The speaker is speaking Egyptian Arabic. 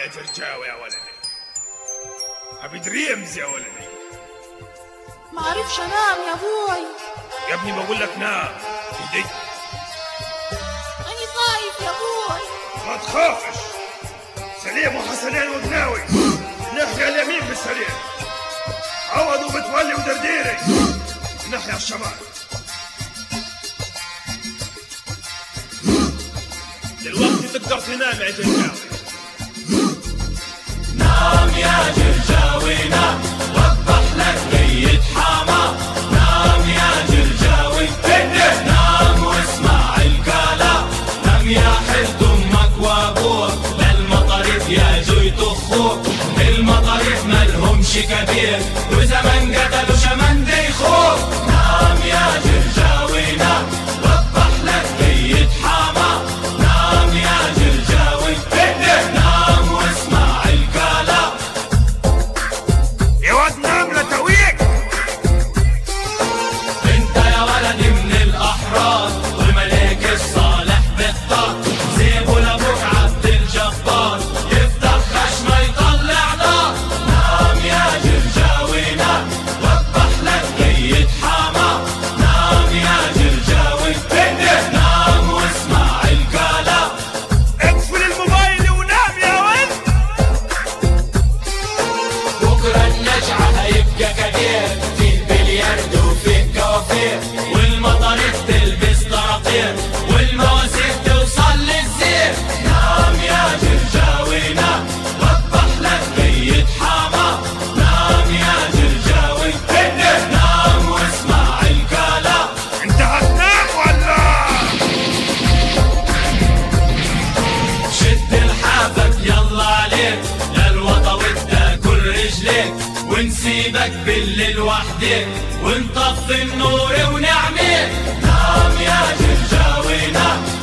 يا جرجاوي يا ولدي ابي دريمز يا ولدي ما عرفش انام يا ابوي يا ابني بقول لك نام ايدي اني خايف يا ابوي ما تخافش سليم وحسنين وقناوي ناحية اليمين بالسريع عوض ومتولي ودرديري ناحية الشمال دلوقتي تقدر تنام يا جرجاوي نام يا جرجاوي نام وضح لك ميت حما نام يا جرجاوي نام واسمع الكلام نام يا حد امك وابوك للمطاريف يا جوي تخوك المطاريف مالهمش كبير وزمن قتلوا شمن ديخوك نام يا جرجاوي نام وضح لك ميت حما نام يا جرجاوي نام واسمع الكلام يا واد نام لا تويك انت يا ولدي من الاحرار والملك الصالح بالطار سيبوا لابوك عبد الجبار يفتح خشمه يطلع نار نام يا جرجاوي نام وضح لك ميت حما نام يا جرجاوي نام واسمع الكلام اقفل الموبايل ونام يا ولد بكرة النجعة هيبقى كبير فيه بلياردو وفيه كوافير والمطاريف تلبس طراطير والمواسير توصل للزير نام يا جرجاوي نام وضح لك ميت حما نام يا جرجاوي نام واسمع الكلام انت هتنام ولا شد لحافك يلا عليك للوطا وتاكل رجليك ونسيبك بالليل وحدك ونطفي النور ونعميك نام يا جرجاوي نام